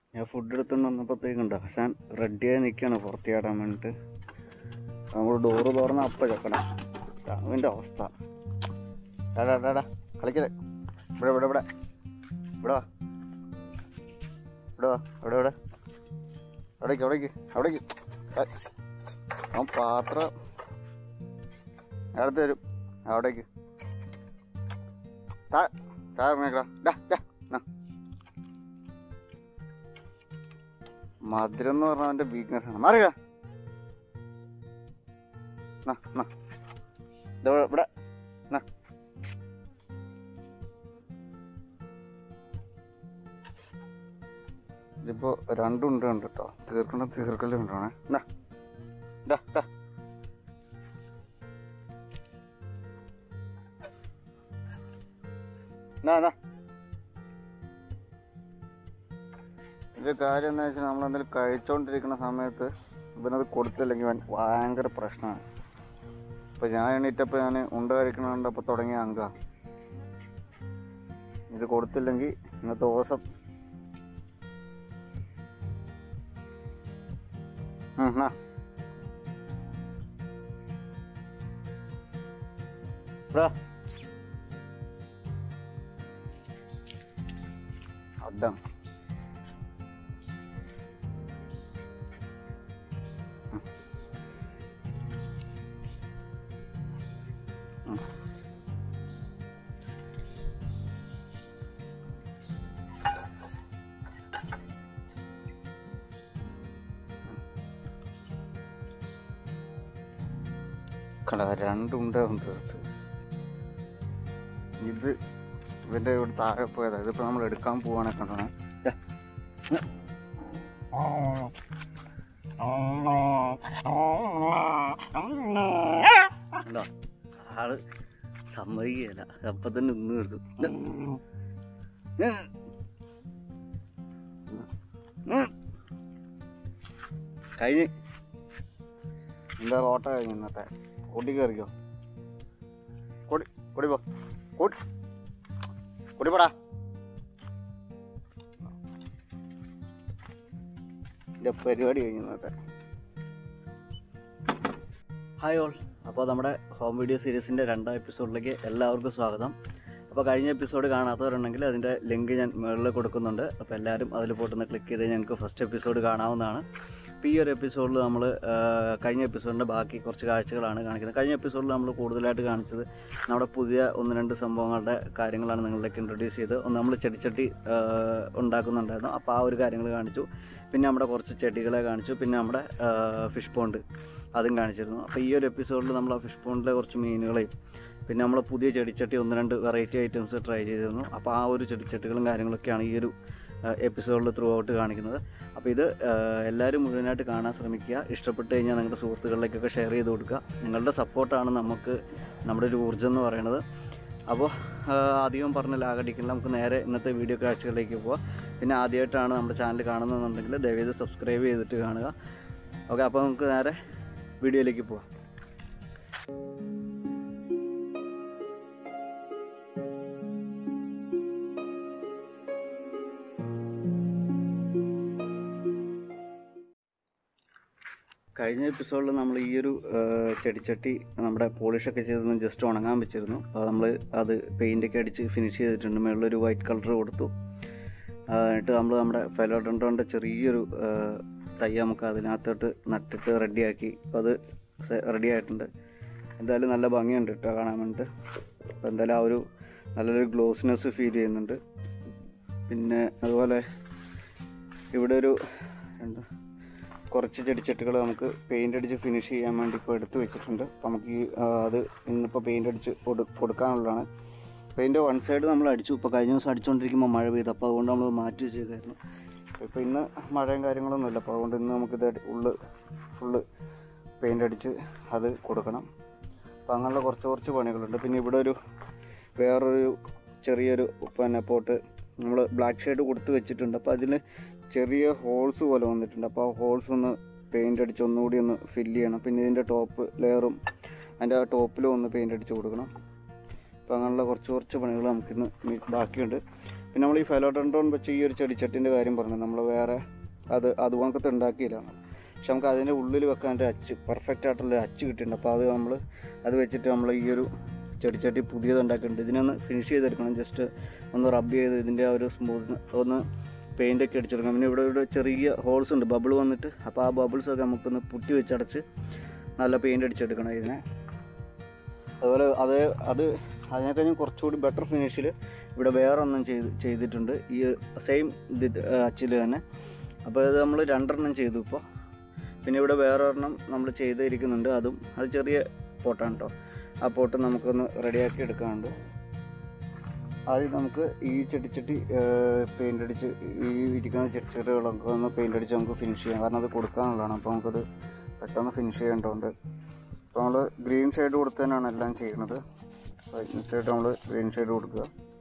ഞാൻ ഫുഡ് എടുത്തുകൊണ്ട് വന്നപ്പോഴത്തേക്കുണ്ട് ഹസാൻ റെഡിയായി നിൽക്കുകയാണ് പുറത്ത് ചാടാൻ വേണ്ടിയിട്ട് നമ്മൾ ഡോറ് തുറന്ന അപ്പം ചെക്കണം അവൻ്റെ അവസ്ഥ ടാടാ ടാടാ കളിക്കല് ഇവിടെ ഇവിടെ ഇവിടെ ഇവിടെ വാ ഇവിടെ വാ ഇവിടെ ഇവിടെ അവിടേക്ക് അവിടേക്ക് അവിടേക്ക് ഏയ്. അവൻ പാത്രം അടുത്ത് വരും അവിടേക്ക് താഴെ താഴെ ഇറങ്ങിക്കടാ. ഡാ, ഡാ, നാ. മധുരം എന്ന് പറഞ്ഞാൽ അവന്റെ വീക്ക്നെസ് ആണ് മാറിയ ഇവിടെ നാ. ഇതിപ്പോ രണ്ടുണ്ട് ഉണ്ട് കേട്ടോ തീർക്കണ തീർക്കലും ഉണ്ടാണേ എന്നാ ഡാ, ഡാ. എന്നാ, എന്നാ. ഒരു കാര്യം എന്താ വെച്ചാൽ നമ്മൾ എന്തെങ്കിലും കഴിച്ചോണ്ടിരിക്കുന്ന സമയത്ത് ഇവനത് കൊടുത്തില്ലെങ്കിൽ അവൻ ഭയങ്കര പ്രശ്നമാണ് ഇപ്പൊ ഞാൻ എണീറ്റപ്പോൾ ഞാൻ ഉണ്ട കഴിക്കണ കണ്ടപ്പോൾ തുടങ്ങിയ അങ്ക ഇത് കൊടുത്തില്ലെങ്കിൽ ഇന്നത്തെ ദിവസം ഉം, എന്നാ. ഇവിടെ വാ. അതാണ് കട രണ്ടുണ്ട് തീർത്ത് ഇത് ഇവന്റെ ഇവിടെ താഴെ പോയതാ ഇതിപ്പോ നമ്മൾ എടുക്കാൻ പോവാണെ കണ്ടോണേ ദാ. കണ്ടോ ആള് സമ്മതിക്കുകയല്ല അപ്പൊ തന്നെ നിന്ന് തീർക്കും ദാ. ഉം. ഉം. കഴിഞ്ഞ് എന്താ ഓട്ട കഴിഞ്ഞു ഇന്നത്തെ കൂട്ടി കയറിക്കോ കൂടി കൂടി പോ കൂട്ടി കൂടി പോടാ എൻ്റെ പരിപാടി കഴിഞ്ഞു ഇന്നത്തെ ഹായ് ഓൾ അപ്പോൾ നമ്മുടെ ഹോം വീഡിയോ സീരീസിൻ്റെ രണ്ടാം എപ്പിസോഡിലേക്ക് എല്ലാവർക്കും സ്വാഗതം അപ്പോൾ കഴിഞ്ഞ എപ്പിസോഡ് കാണാത്തവരുണ്ടെങ്കിൽ അതിൻ്റെ ലിങ്ക് ഞാൻ മുകളിൽ കൊടുക്കുന്നുണ്ട് അപ്പോൾ എല്ലാവരും അതിൽ പോയിട്ടൊന്ന് ക്ലിക്ക് ചെയ്ത് ഞങ്ങൾക്ക് ഫസ്റ്റ് എപ്പിസോഡ് കാണാവുന്നതാണ് അപ്പോൾ ഈ ഒരു എപ്പിസോഡിൽ നമ്മൾ കഴിഞ്ഞ എപ്പിസോഡിൻ്റെ ബാക്കി കുറച്ച് കാഴ്ചകളാണ് കാണിക്കുന്നത് കഴിഞ്ഞ എപ്പിസോഡിൽ നമ്മൾ കൂടുതലായിട്ട് കാണിച്ചത് നമ്മുടെ പുതിയ ഒന്ന് രണ്ട് സംഭവങ്ങളുടെ കാര്യങ്ങളാണ് നിങ്ങളിലേക്ക് ഇൻട്രൊഡ്യൂസ് ചെയ്ത് ഒന്ന് നമ്മൾ ചെടിച്ചട്ടി ആ, ഉണ്ടാക്കുന്നുണ്ടായിരുന്നു അപ്പോൾ ആ ഒരു കാര്യങ്ങൾ കാണിച്ചു പിന്നെ നമ്മുടെ കുറച്ച് ചെടികളെ കാണിച്ചു പിന്നെ നമ്മുടെ ഫിഷ് പോണ്ട് അതും കാണിച്ചിരുന്നു അപ്പോൾ ഈ ഒരു എപ്പിസോഡിൽ നമ്മൾ ആ ഫിഷ് പോണ്ടിലെ കുറച്ച് മീനുകളെയും പിന്നെ നമ്മൾ പുതിയ ചെടിച്ചട്ടി ഒന്ന് രണ്ട് വെറൈറ്റി ഐറ്റംസ് ട്രൈ ചെയ്തിരുന്നു അപ്പോൾ ആ ഒരു ചെടിച്ചട്ടികളും കാര്യങ്ങളൊക്കെയാണ് ഈ ഒരു എപ്പിസോഡിൽ ത്രൂ ഔട്ട് കാണിക്കുന്നത് അപ്പോൾ ഇത് ആ, എല്ലാവരും മുഴുവനായിട്ട് കാണാൻ ശ്രമിക്കുക ഇഷ്ടപ്പെട്ട് കഴിഞ്ഞാൽ നിങ്ങളുടെ സുഹൃത്തുക്കളിലേക്കൊക്കെ ഷെയർ ചെയ്ത് കൊടുക്കുക നിങ്ങളുടെ സപ്പോർട്ടാണ് നമുക്ക് നമ്മുടെ ഒരു ഊർജ്ജം എന്ന് പറയുന്നത് അപ്പോൾ അധികം പറഞ്ഞ ലാഗടിക്കില്ല നമുക്ക് നേരെ ഇന്നത്തെ വീഡിയോ കാഴ്ചകളിലേക്ക് പോവാം പിന്നെ ആദ്യമായിട്ടാണ് നമ്മുടെ ചാനൽ കാണുന്നതെന്നുണ്ടെങ്കിൽ ദയവേത് സബ്സ്ക്രൈബ് ചെയ്തിട്ട് കാണുക ഓക്കെ അപ്പോൾ നമുക്ക് നേരെ വീഡിയോയിലേക്ക് പോവാം കഴിഞ്ഞ എപ്പിസോഡിൽ നമ്മൾ ഈ ഒരു ആ, ചെടിച്ചട്ടി നമ്മുടെ പോളിഷൊക്കെ ചെയ്തൊന്ന് ജസ്റ്റ് ഉണങ്ങാൻ വെച്ചിരുന്നു അപ്പോൾ നമ്മൾ അത് പെയിൻ്റൊക്കെ അടിച്ച് ഫിനിഷ് ചെയ്തിട്ടുണ്ട് മുകളിലൊരു വൈറ്റ് കളർ കൊടുത്തു ആ, എന്നിട്ട് നമ്മൾ നമ്മുടെ ഫെലോഡൻഡോൻ്റെ ചെറിയൊരു ആ, തൈ നമുക്ക് അതിനകത്തോട്ട് നട്ടിട്ട് റെഡിയാക്കി അപ്പോൾ അത് റെഡി ആയിട്ടുണ്ട് എന്തായാലും നല്ല ഭംഗിയുണ്ട് കേട്ടോ കാണാൻ വേണ്ടിയിട്ട് അപ്പോൾ എന്തായാലും ആ ഒരു നല്ലൊരു ഗ്ലോസിനെസ് ഫീൽ ചെയ്യുന്നുണ്ട് പിന്നെ അതുപോലെ ഇവിടെ ഒരു എന്താ കുറച്ച് ചെടിച്ചട്ടികൾ നമുക്ക് പെയിൻ്റ് അടിച്ച് ഫിനിഷ് ചെയ്യാൻ വേണ്ടി ഇപ്പോൾ എടുത്ത് വെച്ചിട്ടുണ്ട് അപ്പോൾ നമുക്ക് ഈ ആ, അത് ഇന്നിപ്പോൾ പെയിൻ്റ് അടിച്ച് കൊടു കൊടുക്കാനുള്ളതാണ് പെയിൻറ്റ് വൺ സൈഡ് നമ്മൾ അടിച്ചു ഇപ്പോൾ കഴിഞ്ഞ ദിവസം അടിച്ചുകൊണ്ടിരിക്കുമ്പോൾ മഴ പെയ്തു അപ്പോൾ അതുകൊണ്ട് നമ്മൾ മാറ്റി വെച്ചേക്കായിരുന്നു ഇപ്പോൾ ഇന്ന് മഴയും കാര്യങ്ങളൊന്നുമില്ല അപ്പോൾ അതുകൊണ്ട് ഇന്ന് നമുക്കിത് ഉള്ള് ഫുള്ള് പെയിൻ്റ് അടിച്ച് അത് കൊടുക്കണം അപ്പോൾ അങ്ങനെയുള്ള കുറച്ച് കുറച്ച് പണികളുണ്ട് പിന്നെ ഇവിടെ ഒരു വേറൊരു ചെറിയൊരു പിന്നെ പോട്ട് നമ്മൾ ബ്ലാക്ക് ഷെയ്ഡ് കൊടുത്ത് വെച്ചിട്ടുണ്ട് അപ്പോൾ അതിൽ ചെറിയ ഹോൾസ് പോലെ വന്നിട്ടുണ്ട് അപ്പോൾ ആ ഹോൾസ് ഒന്ന് പെയിൻ്റ് അടിച്ച് ഒന്നുകൂടി ഒന്ന് ഫില്ല് ചെയ്യണം പിന്നെ ഇതിൻ്റെ ടോപ്പ് ലെയറും അതിൻ്റെ ആ ടോപ്പിലും ഒന്ന് പെയിൻ്റ് അടിച്ച് കൊടുക്കണം അപ്പോൾ അങ്ങനെയുള്ള കുറച്ച് കുറച്ച് പണികൾ നമുക്കിന്ന് മി- ബാക്കിയുണ്ട് പിന്നെ നമ്മൾ ഈ ഫെലോഡൻഡ്രോൺ വെച്ച് ഈ ഒരു ചെടിച്ചട്ടിൻ്റെ കാര്യം പറഞ്ഞു നമ്മൾ വേറെ അത് അതുകൊണ്ടത്തെ ഉണ്ടാക്കിയില്ല പക്ഷെ നമുക്ക് അതിൻ്റെ ഉള്ളിൽ വെക്കാൻ ഒരു അച്ച് പെർഫെക്റ്റ് ആയിട്ടുള്ള ഒരു അച്ച് കിട്ടിയിട്ടുണ്ട് അപ്പോൾ അത് നമ്മൾ അത് വെച്ചിട്ട് നമ്മൾ ഈ ഒരു ചെടിച്ചട്ടി പുതിയത് ഉണ്ടാക്കിയിട്ടുണ്ട് ഇതിനൊന്ന് ഫിനിഷ് ചെയ്തെടുക്കണം ജസ്റ്റ് ഒന്ന് റബ്ബ് ചെയ്ത് ഇതിൻ്റെ ആ ഒരു സ്മൂത്ത് ഒന്ന് പെയിൻ്റ് ഒക്കെ അടിച്ചെടുക്കണം പിന്നെ ഇവിടെ ഇവിടെ ചെറിയ ഹോൾസ് ഉണ്ട് ബബിൾ വന്നിട്ട് അപ്പോൾ ആ ബബിൾസ് ഒക്കെ നമുക്കൊന്ന് പുട്ടി വെച്ചടച്ച് നല്ല പെയിൻ്റ് അടിച്ചെടുക്കണം ഇതിനെ അതുപോലെ അത് അത് അതിനേക്കാളും കുറച്ചുകൂടി ബെറ്റർ ഫിനിഷിൽ ഇവിടെ വേറെ ഒന്നും ചെയ്ത് ചെയ്തിട്ടുണ്ട് ഈ സെയിം ഇത് അച്ചിൽ തന്നെ അപ്പോൾ ഇത് നമ്മൾ രണ്ടെണ്ണം ചെയ്തു ഇപ്പോൾ പിന്നെ ഇവിടെ വേറെ ഒരെണ്ണം നമ്മൾ ചെയ്തിരിക്കുന്നുണ്ട് അതും അത് ചെറിയ പോട്ടാണ് കേട്ടോ ആ പോട്ട് നമുക്കൊന്ന് റെഡിയാക്കി എടുക്കാനുണ്ട് ആദ്യം നമുക്ക് ഈ ചെടിച്ചട്ടി പെയിൻ്റ് അടിച്ച് ഈ ഇരിക്കുന്ന ചെടിച്ചട്ടികളൊക്കെ ഒന്ന് പെയിൻ്റ് അടിച്ച് നമുക്ക് ഫിനിഷ് ചെയ്യാം കാരണം അത് കൊടുക്കാനുള്ളതാണ് അപ്പോൾ നമുക്കത് പെട്ടെന്ന് ഫിനിഷ് ചെയ്യേണ്ടതുണ്ട് അപ്പോൾ നമ്മൾ ഗ്രീൻ ഷെയ്ഡ് കൊടുത്ത് തന്നെയാണ് എല്ലാം ചെയ്യുന്നത് വൈറ്റ് ഷെയ്ഡ് നമ്മൾ ഗ്രീൻ ഷെയ്ഡ് കൊടുക്കുക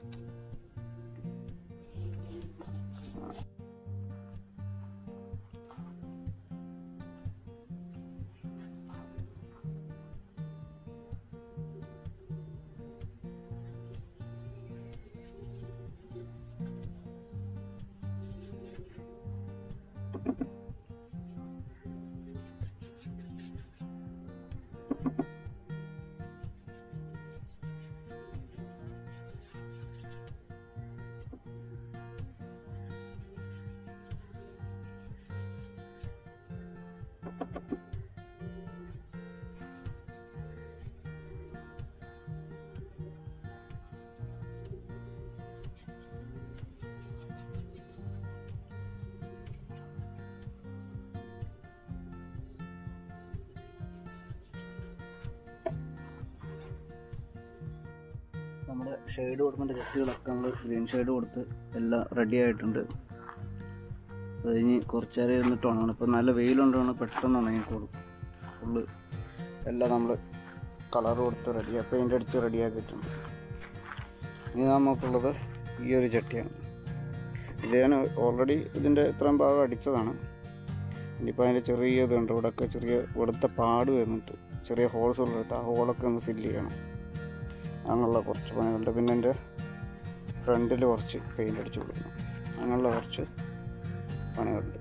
നമ്മുടെ ഷെയ്ഡ് കൊടുക്കേണ്ട ചട്ടികളൊക്കെ നമ്മൾ ഗ്രീൻ ഷെയ്ഡ് കൊടുത്ത് എല്ലാം റെഡി ആയിട്ടുണ്ട് അത് കഴിഞ്ഞ് കുറച്ച് നേരം ഇരുന്നിട്ട് ഉണങ്ങണം ഇപ്പോൾ നല്ല വെയിലുണ്ടാണ് പെട്ടെന്ന് ഉണങ്ങിക്കോളും ഫുള്ള് എല്ലാം നമ്മൾ കളർ കൊടുത്ത് റെഡിയാക്കി പെയിൻ്റ് അടിച്ച് റെഡിയാക്കിയിട്ടുണ്ട് ഇനി നമുക്കുള്ളത് ഈ ഒരു ചട്ടിയാണ് ഇത് ഞാൻ ഓൾറെഡി ഇതിൻ്റെ ഇത്രയും ഭാഗം അടിച്ചതാണ് ഇനിയിപ്പോൾ അതിൻ്റെ ചെറിയ ഇതുണ്ട് ഇവിടെയൊക്കെ ചെറിയ ഇവിടുത്തെ പാട് വന്നിട്ട് ചെറിയ ഹോൾസ് ഉള്ളിടത്ത് ആ ഹോളൊക്കെ ഒന്ന് ഫില്ല് ചെയ്യണം അങ്ങനെയുള്ള കുറച്ച് പണികളുണ്ട് പിന്നെ എൻ്റെ ഫ്രണ്ടിൽ കുറച്ച് പെയിൻ്റ് അടിച്ച് കൊടുക്കണം അങ്ങനെയുള്ള കുറച്ച് പണികളുണ്ട്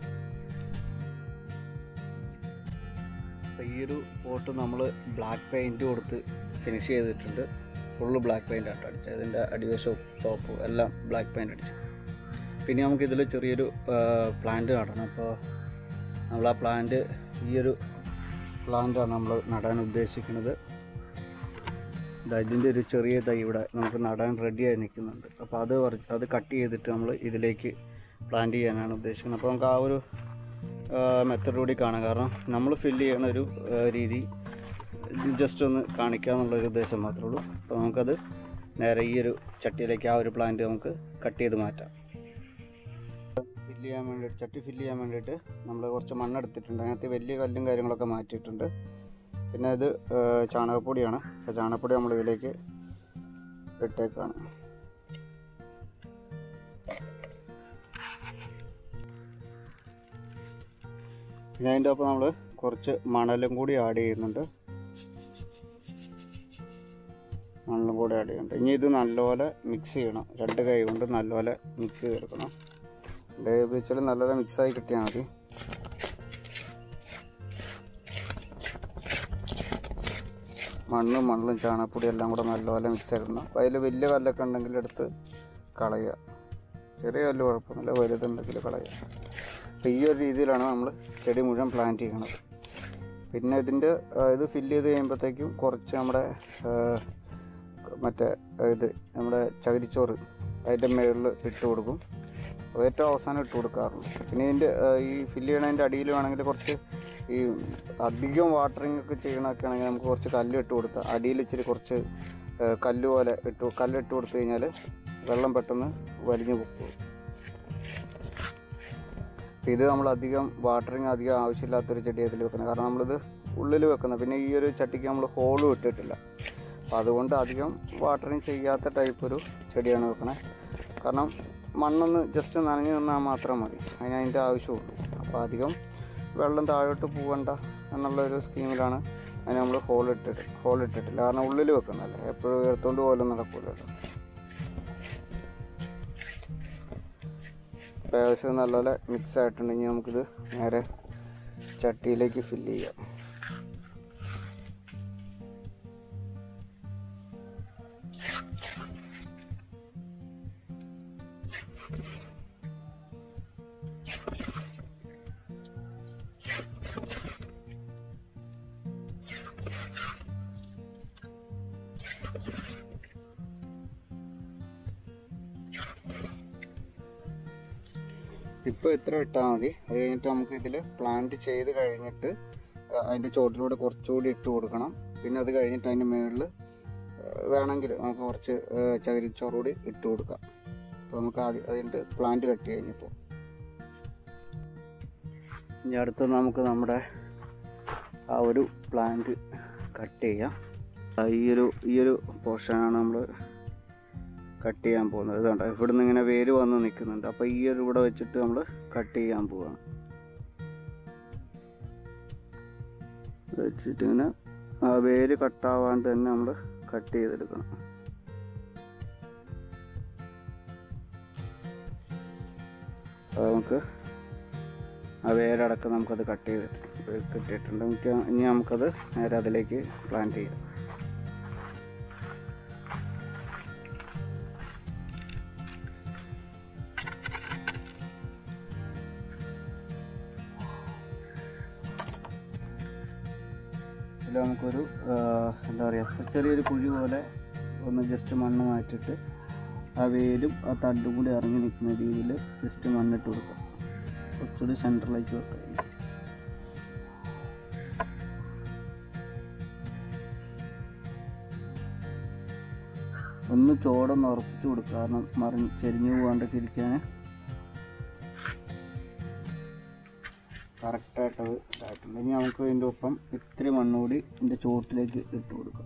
അപ്പോൾ ഈ ഒരു പോട്ട് നമ്മൾ ബ്ലാക്ക് പെയിൻറ്റ് കൊടുത്ത് ഫിനിഷ് ചെയ്തിട്ടുണ്ട് ഫുള്ള് ബ്ലാക്ക് പെയിൻ്റ് ആട്ടോ അടിച്ചത് അതിൻ്റെ അടിവശവും ടോപ്പും എല്ലാം ബ്ലാക്ക് പെയിൻ്റ് അടിച്ചു പിന്നെ നമുക്കിതിൽ ചെറിയൊരു പ്ലാന്റ് നടണം അപ്പോൾ നമ്മൾ ആ പ്ലാന്റ് ഈ ഒരു പ്ലാന്റാണ് നമ്മൾ നടാൻ ഉദ്ദേശിക്കുന്നത് ദാ ഇതിൻ്റെ ഒരു ചെറിയ തൈ ഇവിടെ നമുക്ക് നടാൻ റെഡിയായി നിൽക്കുന്നുണ്ട് അപ്പോൾ അത് പറി- അത് കട്ട് ചെയ്തിട്ട് നമ്മൾ ഇതിലേക്ക് പ്ലാന്റ് ചെയ്യാനാണ് ഉദ്ദേശിക്കുന്നത് അപ്പോൾ നമുക്ക് ആ ഒരു മെത്തഡ് കൂടി കാണാം കാരണം നമ്മൾ ഫില്ല് ചെയ്യണ ഒരു ആ, രീതി ജസ്റ്റ് ഒന്ന് കാണിക്കാമെന്നുള്ളൊരു ഉദ്ദേശം മാത്രമേ ഉള്ളൂ അപ്പോൾ നമുക്കത് നേരെ ഈ ഒരു ചട്ടിയിലേക്ക് ആ ഒരു പ്ലാന്റ് നമുക്ക് കട്ട് ചെയ്ത് മാറ്റാം ഫില്ല് ചെയ്യാൻ വേണ്ടിയിട്ട് ചട്ടി ഫില്ല് ചെയ്യാൻ വേണ്ടിയിട്ട് നമ്മൾ കുറച്ച് മണ്ണെടുത്തിട്ടുണ്ട് അതിനകത്ത് വലിയ കല്ലും കാര്യങ്ങളൊക്കെ മാറ്റിയിട്ടുണ്ട് പിന്നെ ഇത് ഏഹ്, ചാണകപ്പൊടിയാണ് അപ്പോൾ ചാണകപ്പൊടി നമ്മൾ ഇതിലേക്ക് ഇട്ടേക്കാണ് പിന്നെ അതിൻ്റെ ഒപ്പം നമ്മൾ കുറച്ച് മണലും കൂടി ആഡ് ചെയ്യുന്നുണ്ട് മണലും കൂടി ആഡ് ചെയ്യുന്നുണ്ട് ഇനി ഇത് നല്ലപോലെ മിക്സ് ചെയ്യണം രണ്ട് കൈ കൊണ്ട് നല്ലപോലെ മിക്സ് ചെയ്തെടുക്കണം ഡേ ഉപയോഗിച്ചാൽ നല്ലപോലെ മിക്സായി കിട്ടിയാൽ മതി മണ്ണും മണ്ണും ചാണകപ്പൊടി എല്ലാം കൂടെ നല്ലപോലെ മിക്സ് ആക്കണം അപ്പോൾ അതിൽ വലിയ കല്ലൊക്കെ ഉണ്ടെങ്കിൽ എടുത്ത് കളയുക ചെറിയ കല്ല് കുഴപ്പമൊന്നുമില്ല വലുതുണ്ടെങ്കിൽ കളയുക അപ്പോൾ ഈ ഒരു രീതിയിലാണ് നമ്മൾ ചെടി മുഴുവൻ പ്ലാന്റ് ചെയ്യണത് പിന്നെ ഇതിൻ്റെ ആ, ഇത് ഫില്ല് ചെയ്ത് കഴിയുമ്പോഴത്തേക്കും കുറച്ച് നമ്മുടെ ആ, മറ്റേ ഇത് നമ്മുടെ ചകിരിച്ചോറ് അതിൻ്റെ മുകളിൽ ഇട്ട് കൊടുക്കും അത് ഏറ്റവും അവസാനം ഇട്ട് കൊടുക്കാറുണ്ട് പിന്നെ ഇതിൻ്റെ ആ, ഈ ഫില്ല് ചെയ്യണതിൻ്റെ അടിയിൽ വേണമെങ്കിൽ കുറച്ച് ഈ അധികം വാട്ടറിങ് ഒക്കെ ചെയ്യണമൊക്കെ ആണെങ്കിൽ നമുക്ക് കുറച്ച് കല്ല് ഇട്ട് കൊടുത്താൽ അടിയിൽ ഇച്ചിരി കുറച്ച് ആ, കല്ല് പോലെ ഇട്ട് കല്ല് ഇട്ട് കൊടുത്തു കഴിഞ്ഞാൽ വെള്ളം പെട്ടെന്ന് വലിഞ്ഞു പോകും അപ്പോൾ ഇത് നമ്മൾ അധികം വാട്ടറിങ് അധികം ആവശ്യമില്ലാത്തൊരു ചെടി അതിൽ വെക്കുന്നത് കാരണം നമ്മളിത് ഉള്ളിൽ വെക്കുന്നത് പിന്നെ ഈ ഒരു ചട്ടിക്ക് നമ്മൾ ഹോളും ഇട്ടിട്ടില്ല അപ്പോൾ അതുകൊണ്ട് അധികം വാട്ടറിങ് ചെയ്യാത്ത ടൈപ്പ് ഒരു ചെടിയാണ് വെക്കണത് കാരണം മണ്ണൊന്ന് ജസ്റ്റ് നനഞ്ഞു നിന്നാൽ മാത്രം മതി അതിന് അതിൻ്റെ ആവശ്യമുള്ളൂ അപ്പോൾ അധികം വെള്ളം താഴോട്ട് പോകണ്ട എന്നുള്ള ഒരു സ്കീമിലാണ് അതിന് നമ്മൾ ഹോൾ ഇട്ടിട്ട് ഹോൾ ഇട്ടിട്ടില്ല കാരണം ഉള്ളിൽ വെക്കുന്നതല്ലേ എപ്പോഴും എടുത്തുകൊണ്ട് പോലും നടക്കില്ലല്ലോ ഏകദേശം നല്ലപോലെ മിക്സ് ആയിട്ടുണ്ടെങ്കിൽ നമുക്കിത് നേരെ ചട്ടിയിലേക്ക് ഫില്ല് ചെയ്യാം ഇപ്പോൾ ഇത്ര ഇട്ടാൽ മതി അത് കഴിഞ്ഞിട്ട് നമുക്ക് ഇതിൽ പ്ലാന്റ് ചെയ്ത് കഴിഞ്ഞിട്ട് ആ, അതിൻ്റെ ചോട്ടിലൂടെ കുറച്ചുകൂടി ഇട്ട് കൊടുക്കണം പിന്നെ അത് കഴിഞ്ഞിട്ട് അതിൻ്റെ മുകളിൽ വേണമെങ്കിൽ നമുക്ക് കുറച്ച് ആ, ചകിരിച്ചോറ് കൂടി ഇട്ട് കൊടുക്കാം അപ്പോൾ നമുക്ക് ആദ്യം അതിൻ്റെ പ്ലാന്റ് കട്ട് കഴിഞ്ഞപ്പോൾ ഇനി അടുത്ത് നമുക്ക് നമ്മുടെ ആ ഒരു പ്ലാന്റ് കട്ട് ചെയ്യാം ആ, ഈ ഒരു ഈ ഒരു പോർഷനാണ് നമ്മൾ കട്ട് ചെയ്യാൻ പോകുന്നത് ഇതുണ്ട് ഇവിടെ നിന്ന് ഇങ്ങനെ വേര് വന്ന് നിൽക്കുന്നുണ്ട് അപ്പോൾ ഈ ഒരു ഇവിടെ വെച്ചിട്ട് നമ്മൾ കട്ട് ചെയ്യാൻ പോവാണ് വെച്ചിട്ട് ഇങ്ങനെ ആ വേര് കട്ടാവാണ്ട് തന്നെ നമ്മൾ കട്ട് ചെയ്തെടുക്കണം അപ്പോൾ നമുക്ക് ആ വേരടക്കം നമുക്കത് കട്ട് ചെയ്ത് കിട്ടിയിട്ടുണ്ട് നമുക്ക് ഇനി നമുക്കത് നേരെ അതിലേക്ക് പ്ലാന്റ് ചെയ്യാം ഇതിൽ നമുക്കൊരു ആ, എന്താ പറയുക ചെറിയൊരു കുഴി പോലെ ഒന്ന് ജസ്റ്റ് മണ്ണ് മാറ്റിയിട്ട് ആ വേരും ആ തണ്ടും കൂടി ഇറങ്ങി നിൽക്കുന്ന രീതിയിൽ ജസ്റ്റ് മണ്ണിട്ട് കൊടുക്കാം കുറച്ചുകൂടി സെൻറ്ററിലേക്ക് വെക്കാം ഒന്ന് ചോടൊന്ന് ഉറപ്പിച്ച് കൊടുക്കുക കാരണം മറിഞ്ഞ് ചെരിഞ്ഞു പോകാണ്ടൊക്കെ ഇരിക്കാൻ കറക്റ്റായിട്ട് അത് ഇതായിട്ടുണ്ട് ഇനി നമുക്ക് ഇതിൻ്റെ ഒപ്പം ഇത്തിരി മണ്ണുകൂടി ഇതിൻ്റെ ചോട്ടിലേക്ക് ഇട്ട് കൊടുക്കാം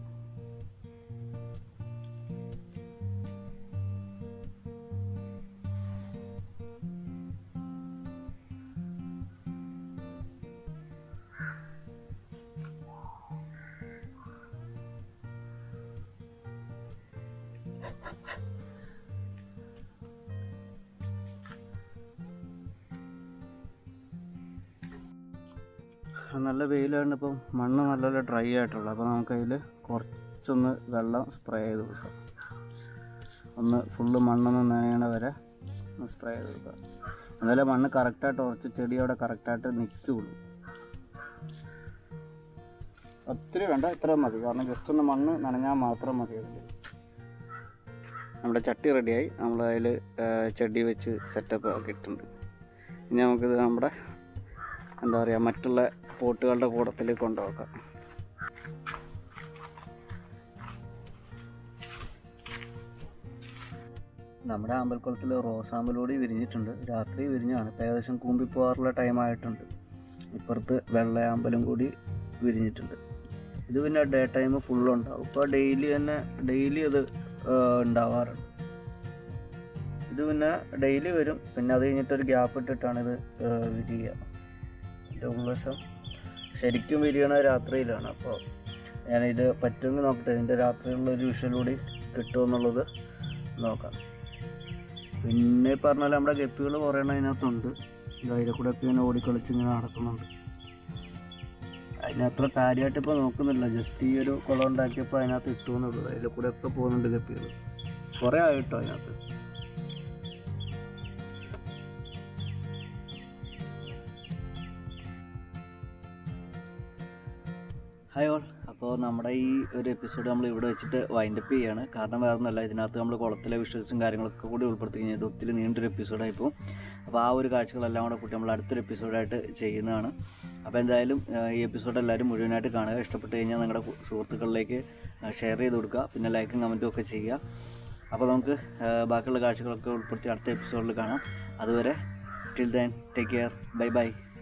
നല്ല വെയിലാണ് ഇപ്പം മണ്ണ് നല്ലപോലെ ഡ്രൈ ആയിട്ടുള്ളത് അപ്പോൾ നമുക്കതിൽ കുറച്ചൊന്ന് വെള്ളം സ്പ്രേ ചെയ്ത് കൊടുക്കാം ഒന്ന് ഫുള്ള് മണ്ണൊന്ന് നനയണ വരെ ഒന്ന് സ്പ്രേ ചെയ്ത് കൊടുക്കാം എന്നാലേ മണ്ണ് കറക്റ്റായിട്ട് ഉറച്ച് ചെടി അവിടെ കറക്റ്റായിട്ട് നിൽക്കുകയുള്ളൂ ഒത്തിരി വേണ്ട ഇത്ര മതി കാരണം ജസ്റ്റ് ഒന്ന് മണ്ണ് നനഞ്ഞാൽ മാത്രം മതി അതിൽ നമ്മുടെ ചട്ടി റെഡിയായി നമ്മൾ അതിൽ ചെടി വെച്ച് സെറ്റപ്പ് ആക്കിയിട്ടുണ്ട് ഇനി നമുക്കിത് നമ്മുടെ എന്താ പറയുക മറ്റുള്ള പോട്ടുകളുടെ കൂടത്തിൽ കൊണ്ടുപോക്കാം നമ്മുടെ അമ്പലക്കുളത്തിൽ റോസാമ്പലൂടി വിരിഞ്ഞിട്ടുണ്ട് രാത്രി വിരിഞ്ഞാണ് ഇപ്പം ഏകദേശം കൂമ്പിപ്പോവാറുള്ള ടൈമായിട്ടുണ്ട് ഇപ്പുറത്ത് വെള്ളയാമ്പലും കൂടി വിരിഞ്ഞിട്ടുണ്ട് ഇത് പിന്നെ ഡേ ടൈം ഫുള്ളുണ്ടാവും ഇപ്പോൾ ഡെയിലി തന്നെ ഡെയിലി അത് ആ, ഉണ്ടാവാറുണ്ട് ഇത് പിന്നെ ഡെയിലി വരും പിന്നെ അത് കഴിഞ്ഞിട്ടൊരു ഗ്യാപ്പ് ഇട്ടിട്ടാണ് ഇത് ആ, വിരിയുക ഇതിൻ്റെ ഉൾവശം ശരിക്കും വിരിയണ രാത്രിയിലാണ് അപ്പോൾ ഞാനിത് പറ്റുമെങ്കിൽ നോക്കട്ടെ ഇതിൻ്റെ രാത്രിയിലുള്ള ഒരു വിഷ്വൽ കൂടി കിട്ടുമെന്നുള്ളത് നോക്കാം പിന്നെ ഈ പറഞ്ഞ പോലെ നമ്മുടെ ഗപ്പികൾ കുറേ എണ്ണം അതിനകത്തുണ്ട് അതിലെ കൂടെ ഒക്കെ ഇങ്ങനെ ഓടിക്കളിച്ച് ഇങ്ങനെ നടക്കുന്നുണ്ട് അതിനത്ര കാര്യമായിട്ട് ഇപ്പോൾ നോക്കുന്നില്ല ജസ്റ്റ് ഈ ഒരു കുളം ഉണ്ടാക്കിയപ്പോൾ അതിനകത്ത് ഇട്ടു എന്നുള്ളൂ അതിലെ കൂടെ ഒക്കെ പോകുന്നുണ്ട് ഗപ്പികൾ കുറേ ആയിട്ടോ അതിനകത്ത് ഹായ് ഓൾ അപ്പോൾ നമ്മുടെ ഈ ഒരു എപ്പിസോഡ് നമ്മൾ ഇവിടെ വെച്ചിട്ട് വൈൻഡപ്പ് ചെയ്യാണ് കാരണം വേറെ ഒന്നല്ല ഇതിനകത്ത് നമ്മൾ കുളത്തിലെ വിഷ്വൽസും കാര്യങ്ങളൊക്കെ കൂടി ഉൾപ്പെടുത്തി കഴിഞ്ഞാൽ ഇത് ഒത്തിരി നീണ്ടൊരു എപ്പിസോഡായി പോകും അപ്പോൾ ആ ഒരു കാഴ്ചകളെല്ലാം കൂടെ കൂട്ടി നമ്മൾ അടുത്തൊരു എപ്പിസോഡായിട്ട് ചെയ്യുന്നതാണ് അപ്പോൾ എന്തായാലും ആ, ഈ എപ്പിസോഡ് എല്ലാവരും മുഴുവനായിട്ട് കാണുക ഇഷ്ടപ്പെട്ട് കഴിഞ്ഞാൽ നിങ്ങളുടെ കു- സുഹൃത്തുക്കളിലേക്ക് ഷെയർ ചെയ്ത് കൊടുക്കുക പിന്നെ ലൈക്കും കമൻറ്റും ഒക്കെ ചെയ്യുക അപ്പോൾ നമുക്ക് ആ, ബാക്കിയുള്ള കാഴ്ചകളൊക്കെ ഉൾപ്പെടുത്തി അടുത്ത എപ്പിസോഡിൽ കാണാം അതുവരെ till then take care bye by